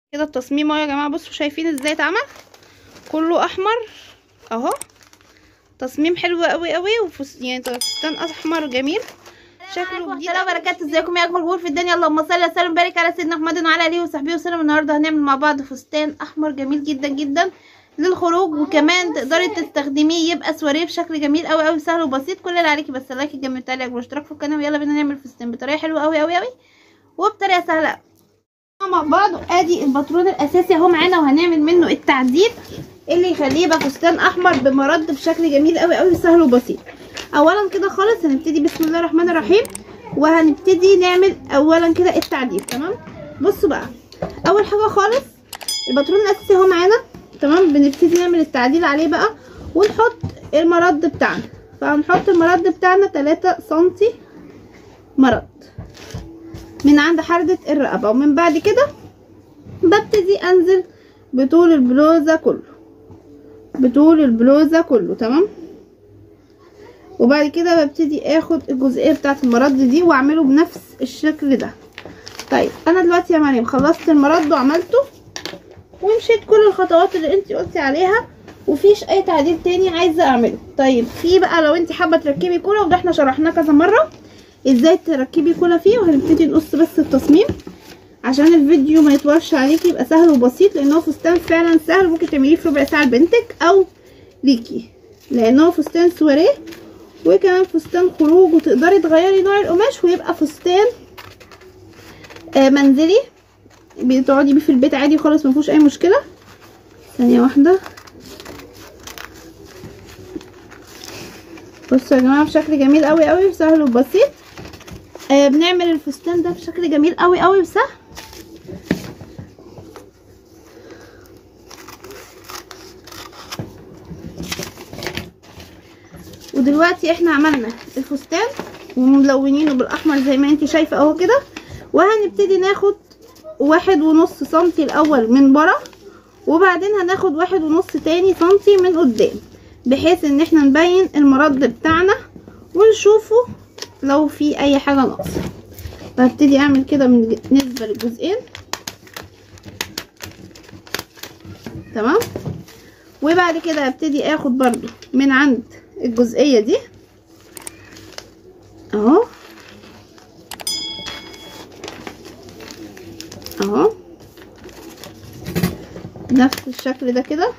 كده التصميم اهو يا جماعه بصوا شايفين ازاي اتعمل كله احمر اهو تصميم حلو قوي قوي وفس يعني فستان احمر جميل شكله جديد السلام وبركاته ازيكم يا اجمل غور في الدنيا اللهم صل وسلم وبارك على سيدنا محمد وعلى اله وصحبه وسلم النهارده هنعمل مع بعض فستان احمر جميل جدا جدا للخروج وكمان تقدري تستخدميه يبقى سواريه بشكل جميل قوي قوي سهل وبسيط كل اللي عليكي بس اللايك الجميل التعليق والاشتراك في القناه ويلا بينا نعمل فستان بطريقه حلوه قوي قوي قوي وبطريقه سهله قوي. مع بعض ادي الباترون الاساسي اهو معانا وهنعمل منه التعديل اللي يخليه يبقى فستان احمر بمرد بشكل جميل قوي قوي سهل وبسيط اولا كده خالص هنبتدي بسم الله الرحمن الرحيم وهنبتدي نعمل اولا كده التعديل تمام بصوا بقى اول حاجه خالص الباترون الاساسي اهو معانا تمام بنبتدي نعمل التعديل عليه بقى ونحط المرد بتاعنا فهنحط المرد بتاعنا 3 سنتي مرد من عند حردة الرقبة ومن بعد كده ببتدي انزل بطول البلوزة كله بطول البلوزة كله تمام وبعد كده ببتدي اخد الجزئية بتاعة المرد دي واعمله بنفس الشكل ده طيب انا دلوقتي يا مريم خلصت المرد وعملته ومشيت كل الخطوات اللي انت قلتي عليها وفيش اي تعديل تاني عايزه اعمله طيب في بقى لو انت حابه تركبي كولا وده احنا شرحناه كذا مره ازاي تركبي كولا فيه وهنبتدي نقص بس التصميم عشان الفيديو ما يطولش عليكي يبقى سهل وبسيط لان هو فستان فعلا سهل ممكن تعمليه في ربع ساعه لبنتك او ليكي لان هو فستان سواريه وكمان فستان خروج وتقدري تغيري نوع القماش ويبقى فستان آه منزلي بتقعدي بيه في البيت عادي خالص مفيهوش اي مشكله ثانيه واحده بصوا يا جماعه بشكل جميل قوي قوي وسهل وبسيط آه بنعمل الفستان ده بشكل جميل قوي قوي وسهل ودلوقتي احنا عملنا الفستان وملونينه بالاحمر زي ما انت شايفه اهو كده وهنبتدي ناخد واحد ونص سنتي الاول من برا وبعدين هناخد واحد ونص تاني سنتي من قدام بحيث ان احنا نبين المرد بتاعنا ونشوفه لو في اي حاجة ناقصة فهبتدي اعمل كده من نسبة للجزئين تمام وبعد كده هبتدي اخد برضو من عند الجزئية دي اهو اهو نفس الشكل ده كده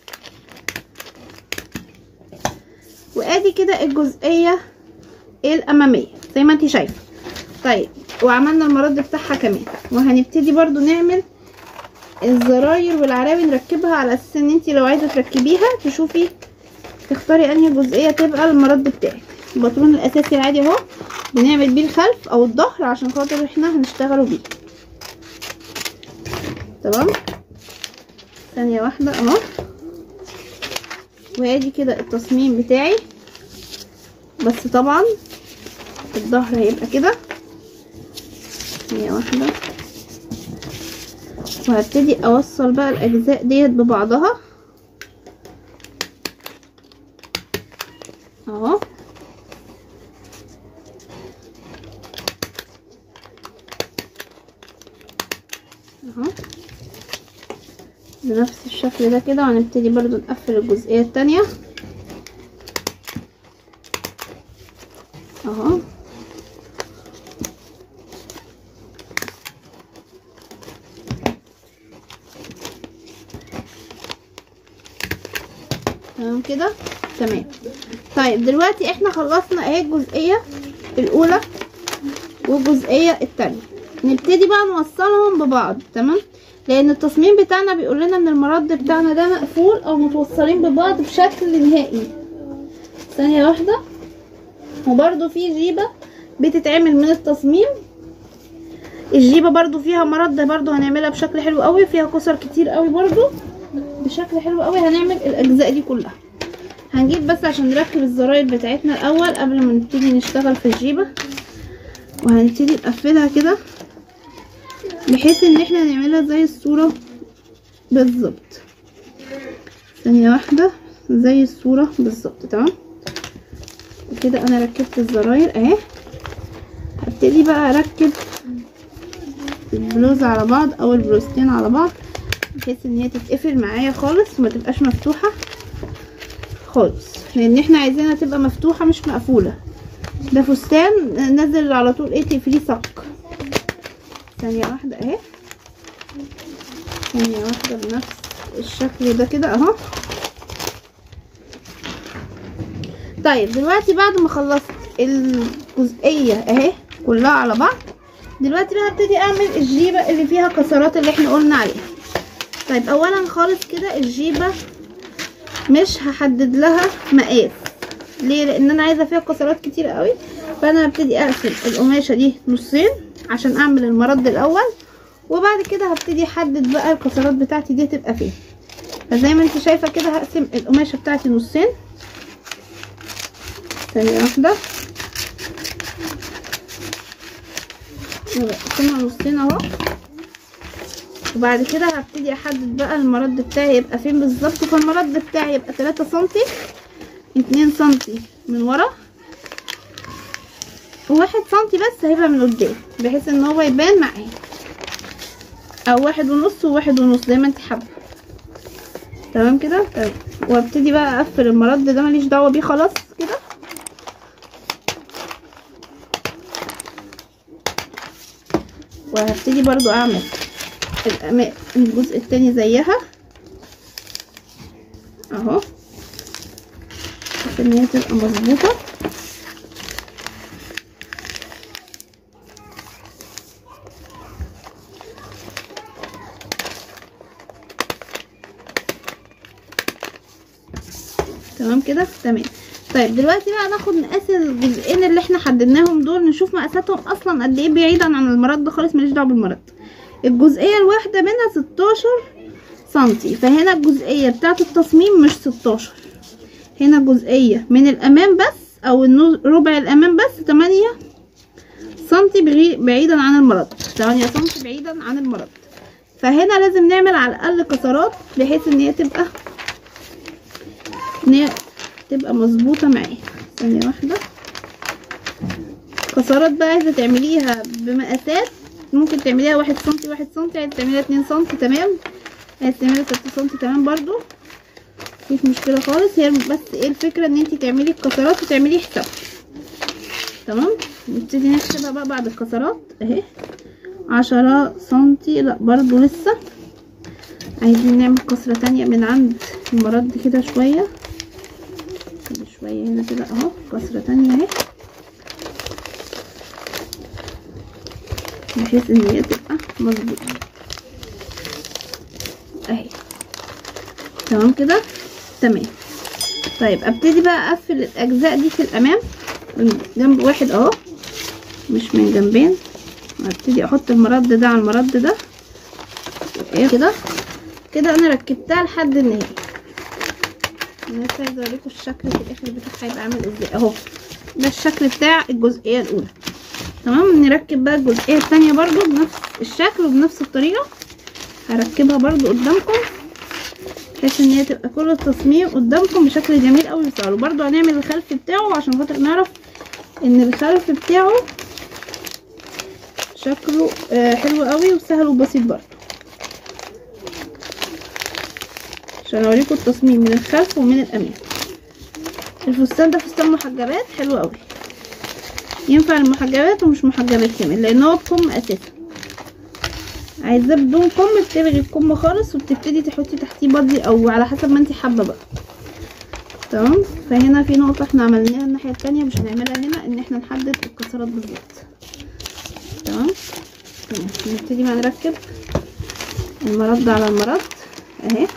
وادي كده الجزئيه الاماميه زي ما انت شايفه طيب وعملنا المرد بتاعها كمان وهنبتدي برضو نعمل الزراير والعراوي نركبها على اساس ان انت لو عايزه تركبيها تشوفي تختاري انهي جزئيه تبقى المرد بتاعك الباترون الاساسي العادي اهو بنعمل بيه الخلف او الظهر عشان خاطر احنا هنشتغلوا بيه تمام ثانيه واحده اهو وادي كده التصميم بتاعي بس طبعا الظهر هيبقى كده هي واحدة وهبتدي اوصل بقى الاجزاء ديت ببعضها اهو اهو بنفس الشكل ده كده وهنبتدي برضو نقفل الجزئية التانية اهو تمام كده تمام طيب دلوقتي احنا خلصنا اهي الجزئية الاولى والجزئية التانية نبتدي بقى نوصلهم ببعض تمام لان التصميم بتاعنا بيقول لنا ان المرد بتاعنا ده مقفول او متوصلين ببعض بشكل نهائي ثانيه واحده وبرده في جيبه بتتعمل من التصميم الجيبه برده فيها مرد برده هنعملها بشكل حلو قوي فيها كسر كتير قوي برده بشكل حلو قوي هنعمل الاجزاء دي كلها هنجيب بس عشان نركب الزراير بتاعتنا الاول قبل ما نبتدي نشتغل في الجيبه وهنبتدي نقفلها كده بحيث ان احنا نعملها زي الصورة بالظبط ثانية واحدة زي الصورة بالظبط تمام وكده انا ركبت الزراير اهي هبتدي بقى اركب البلوزة على بعض او البلوزتين على بعض بحيث ان هي تتقفل معايا خالص وما تبقاش مفتوحه خالص لان احنا عايزينها تبقى مفتوحه مش مقفوله ده فستان نازل على طول ايه تقفليه صك ثانيه واحده اهي ثانيه واحده بنفس الشكل ده كده اهو طيب دلوقتي بعد ما خلصت الجزئيه اهي كلها على بعض دلوقتي بقى هبتدي اعمل الجيبه اللي فيها كسرات اللي احنا قلنا عليها طيب اولا خالص كده الجيبه مش هحدد لها مقاس ليه لان انا عايزه فيها كسرات كتير قوي فانا هبتدي اقسم القماشه دي نصين عشان اعمل المرد الاول وبعد كده هبتدي احدد بقى الكسرات بتاعتي دي تبقى فين فزي ما انت شايفه كده هقسم القماشه بتاعتي نصين ثانيه واحده بقسمها نصين اهو وبعد كده هبتدي احدد بقى المرد بتاعي يبقى فين بالظبط فالمرد بتاعي يبقى 3 سنتي 2 سنتي من ورا وواحد سنتي بس هيبقى من قدام بحيث ان هو يبان معايا او واحد ونص وواحد ونص زي ما انت حابه تمام كده تمام وابتدي بقى اقفل المرد ده ماليش دعوه بيه خلاص كده وهبتدي برضو اعمل الأماء الجزء التاني زيها اهو بحيث ان هي تبقى مظبوطه تمام كده تمام طيب دلوقتي بقى ناخد مقاس الجزئين اللي احنا حددناهم دول نشوف مقاساتهم اصلا قد ايه بعيدا عن المرد خالص ماليش دعوه بالمرد الجزئيه الواحده منها 16 سنتي فهنا الجزئيه بتاعه التصميم مش 16 هنا جزئيه من الامام بس او النو- ربع الامام بس 8 سنتي بغي- بعيدا عن المرد 8 سنتي بعيدا عن المرد فهنا لازم نعمل على الاقل كسرات بحيث ان هي تبقى ان هي تبقى مظبوطه معايا ثانيه واحده كسرات بقى عايزه تعمليها بمقاسات ممكن تعمليها واحد سنتي واحد سنتي عايزه تعمليها اتنين سنتي تمام عايزه تعمليها ستة سنتي تمام برضو مفيش مشكله خالص هي بس ايه الفكره ان انتي تعملي الكسرات وتعملي حساب تمام نبتدي نحسبها بقى بعد الكسرات اهي عشرة سنتي لا برضو لسه عايزين نعمل كسرة تانية من عند المرد كده شوية كده شوية هنا كده اهو كسرة تانية اهي بحيث ان هي تبقى مظبوطة اهي تمام كده تمام طيب ابتدي بقى اقفل الاجزاء دي في الامام من جنب واحد اهو مش من جنبين هبتدي احط المرد ده على المرد ده ايه كده كده انا ركبتها لحد النهايه انا لسه عايزه اوريكم الشكل في الاخر بتاعها هيبقى عامل ازاي اهو ده الشكل بتاع الجزئيه الاولى تمام نركب بقى الجزئيه الثانيه برضو بنفس الشكل وبنفس الطريقه هركبها برضو قدامكم بحيث ان هي تبقى كل التصميم قدامكم بشكل جميل قوي وسهل وبرضو هنعمل الخلف بتاعه عشان خاطر نعرف ان الخلف بتاعه شكله آه حلو قوي وسهل وبسيط برضو عشان اوريكم التصميم من الخلف ومن الامام الفستان ده فستان محجبات حلو قوي ينفع المحجبات ومش محجبات كمان لان هو بكم اساسا عايزاه بدون كم بتلغي الكم خالص وبتبتدي تحطي تحتيه بادي او على حسب ما انت حابه بقى تمام فهنا في نقطه احنا عملناها الناحيه التانية مش هنعملها هنا ان احنا نحدد الكسرات بالظبط تمام تمام. نبتدي بقى نركب المرد على المرد اهي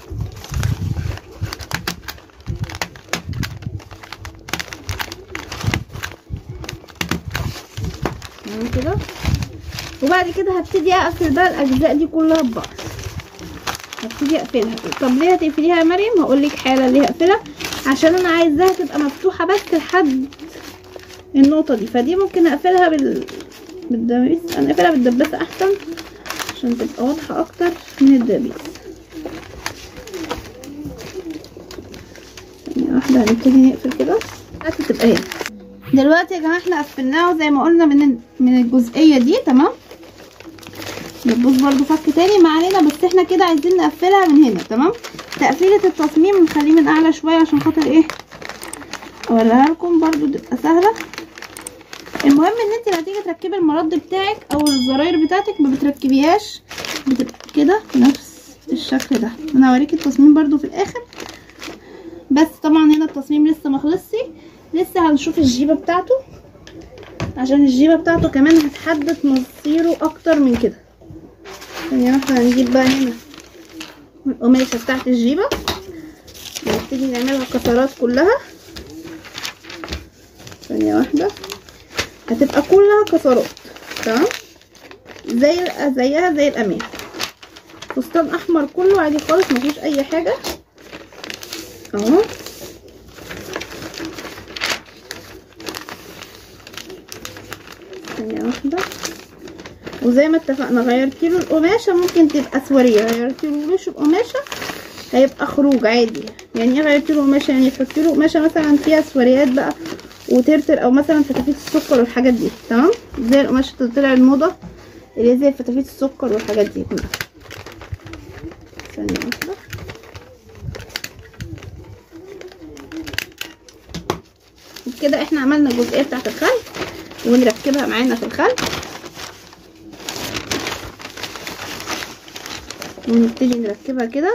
تمام كده وبعد كده هبتدي اقفل بقى الاجزاء دي كلها ببعض هبتدي اقفلها طب ليه هتقفليها يا مريم هقول لك حالا ليه هقفلها عشان انا عايزاها تبقى مفتوحه بس لحد النقطه دي فدي ممكن اقفلها بال بالدبابيس انا اقفلها بالدباسه احسن عشان تبقى واضحه اكتر من الدبابيس ثانيه واحده هنبتدي نقفل كده دلوقتي تبقى هنا دلوقتي يا جماعه احنا قفلناه زي ما قلنا من من الجزئيه دي تمام بتبوظ برضو فك تاني ما علينا بس احنا كده عايزين نقفلها من هنا تمام تقفيلة التصميم نخليه من اعلى شوية عشان خاطر ايه اوريها لكم برضو تبقى سهلة المهم ان انت لما تيجي تركبي المرد بتاعك او الزراير بتاعتك ما بتركبيهاش بتبقى كده نفس الشكل ده انا هوريكي التصميم برضو في الاخر بس طبعا هنا التصميم لسه مخلصش لسه هنشوف الجيبة بتاعته عشان الجيبة بتاعته كمان هتحدد مصيره اكتر من كده ثانية واحدة هنجيب بقى هنا القماشة بتاعت الجيبة ونبتدي نعملها كسرات كلها ثانية واحدة هتبقى كلها كسرات تمام زي زيها زي الأمام فستان أحمر كله عادي خالص مفيش أي حاجة اهو ثانية واحدة وزي ما اتفقنا غيرتي له القماشة ممكن تبقى سواريه غيرتي له وش القماشة هيبقى خروج عادي يعني ايه غيرتي له قماشة يعني تحطي له قماشة مثلا فيها سواريات بقى وترتر او مثلا فتافيت السكر والحاجات دي تمام زي القماشة اللي طلع الموضة اللي هي زي فتافيت السكر والحاجات دي كلها ثانية واحدة كده احنا عملنا الجزئيه بتاعت الخلف ونركبها معانا في الخلف ونبتدي نركبها كده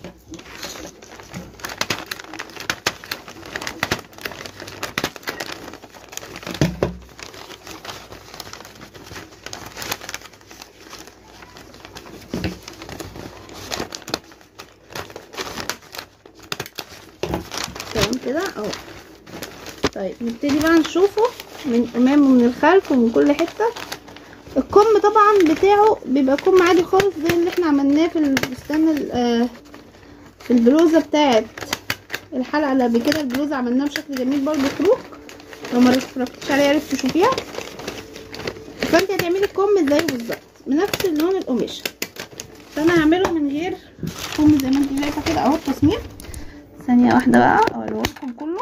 تمام كده اهو طيب نبتدي بقى نشوفه من الامام ومن الخلف ومن كل حته الكم طبعا بتاعه بيبقى كم عادي خالص زي اللي احنا عملناه في الفستان ال- آه، في البلوزه بتاعت الحلقه اللي قبل كده البلوزه عملناها بشكل جميل برضو خروج لو ما اتفرجتش عليها يا ريت تشوفيها فانت هتعملي الكم زيه بالظبط بنفس لون القماشه فانا هعمله من غير كم زي ما انت شايفه كده اهو التصميم ثانيه واحده بقى اوريهولكم كله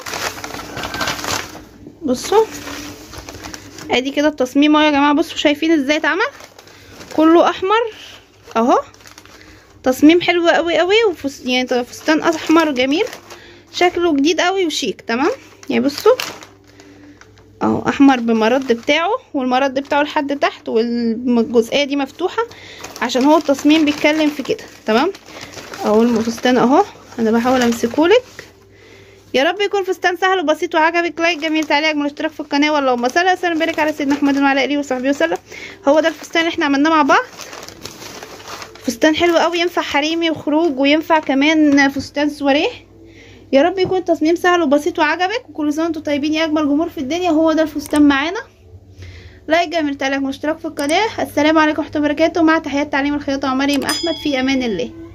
بصوا ادي كده التصميم اهو يا جماعه بصوا شايفين ازاي اتعمل كله احمر اهو تصميم حلو قوي قوي وفس يعني فستان احمر جميل شكله جديد قوي وشيك تمام يعني بصوا اهو احمر بمرد بتاعه والمرد بتاعه لحد تحت والجزئيه دي مفتوحه عشان هو التصميم بيتكلم في كده تمام اهو الفستان اهو انا بحاول امسكهولك يا رب يكون فستان سهل وبسيط وعجبك لايك جميل تعليق اجمل اشتراك في القناه واللهم صل وسلم بارك على سيدنا محمد وعلى اله وصحبه وسلم هو ده الفستان اللي احنا عملناه مع بعض فستان حلو قوي ينفع حريمي وخروج وينفع كمان فستان سواريه يا رب يكون التصميم سهل وبسيط وعجبك وكل سنه وانتم طيبين يا اجمل جمهور في الدنيا هو ده الفستان معانا لايك جميل تعليق واشتراك في القناه السلام عليكم ورحمه الله وبركاته مع تحيات تعليم الخياطه ومريم احمد في امان الله